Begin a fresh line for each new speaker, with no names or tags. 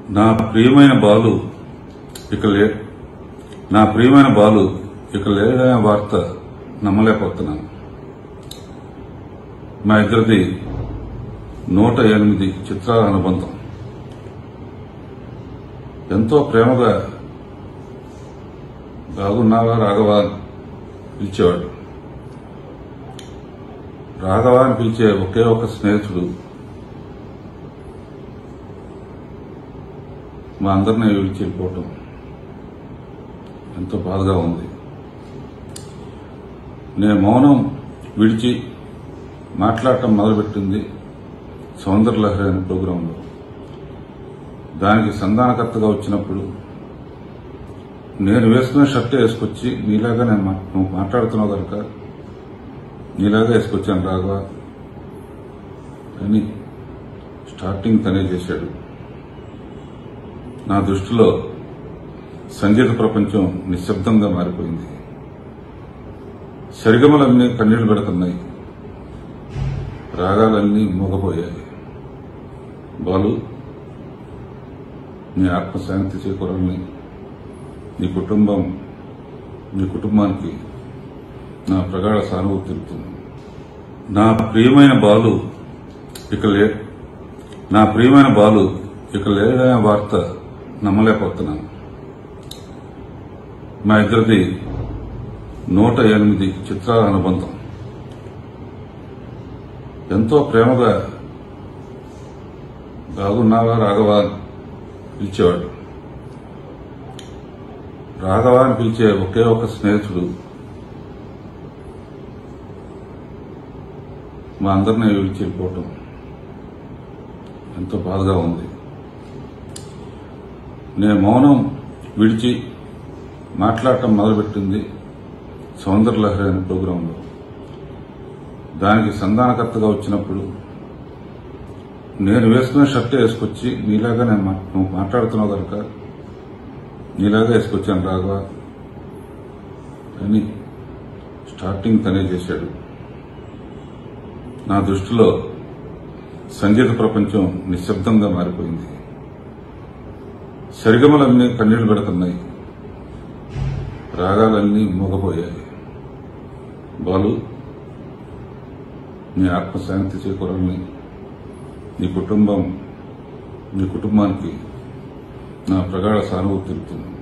నా ప్రియమైన బాలు ఇక లే నా ప్రియమైన బాలు ఇక లేదనే వార్త నమ్మలేకపోతున్నాను మా ఇద్దరిది నూట ఎనిమిది చిత్రాల అనుబంధం ఎంతో ప్రేమగా బాగున్నావా రాఘవా అని పిలిచేవాడు రాఘవ అని పిలిచే ఒకే ఒక స్నేహితుడు మా అందరినీ విడిచి వెళ్ళిపోవటం ఎంతో బాధగా ఉంది నేను మౌనం విడిచి మాట్లాడటం మొదలుపెట్టింది సౌందర్యలహరి అనే ప్రోగ్రాంలో దానికి సంధానకర్తగా వచ్చినప్పుడు నేను వేసుకున్న షర్ట్ వేసుకొచ్చి నీలాగా నేను మా- నువ్వు మాట్లాడుతున్నావు కనుక నీలాగా వేసుకొచ్చాను రాఘవ అని స్టార్టింగ్ తనే చేశాడు నా దృష్టిలో సంగీత ప్రపంచం నిశ్శబ్దంగా మారిపోయింది సరిగమలన్నీ కన్నీళ్లు పెడుతున్నాయి రాగాలన్నీ మూగపోయాయి బాలు నీ ఆత్మశాంతి చేకూరాలని నీ కుటుంబం నీ కుటుంబానికి నా ప్రగాఢ సానుభూతి తెలుపుతుంది నా ప్రియమైన బాలు ఇక లే నా ప్రియమైన బాలు ఇక లేదనే వార్త నమ్మలేకపోతున్నాను మా ఇద్దరిది నూట ఎనిమిది చిత్రాల అనుబంధం ఎంతో ప్రేమగా బాగున్నావా రాఘవా అని పిలిచేవాడు రాఘవ అని పిలిచే ఒకే ఒక స్నేహితుడు మా అందరినీ విడిచి వెళ్ళిపోవటం ఎంతో బాధగా ఉంది నేను మౌనం విడిచి మాట్లాడటం మొదలుపెట్టింది సౌందర్యలహరి అనే ప్రోగ్రాంలో దానికి సంధానకర్తగా వచ్చినప్పుడు నేను వేసుకున్న షర్ట్ వేసుకొచ్చి నీలాగా నేను మా- నువ్వు మాట్లాడుతున్నావు కనుక నీలాగా వేసుకొచ్చాను రాఘవ అని స్టార్టింగ్ తనే చేశాడు నా దృష్టిలో సంగీత ప్రపంచం నిశ్శబ్దంగా మారిపోయింది సరిగమలన్నీ కన్నీళ్లు పెడుతున్నాయి రాగాలన్నీ మూగపోయాయి బాలు నీ ఆత్మశాంతి చేకూరాలని నీ కుటుంబం నీ కుటుంబానికి నా ప్రగాఢ సానుభూతి తెలుపుతుంది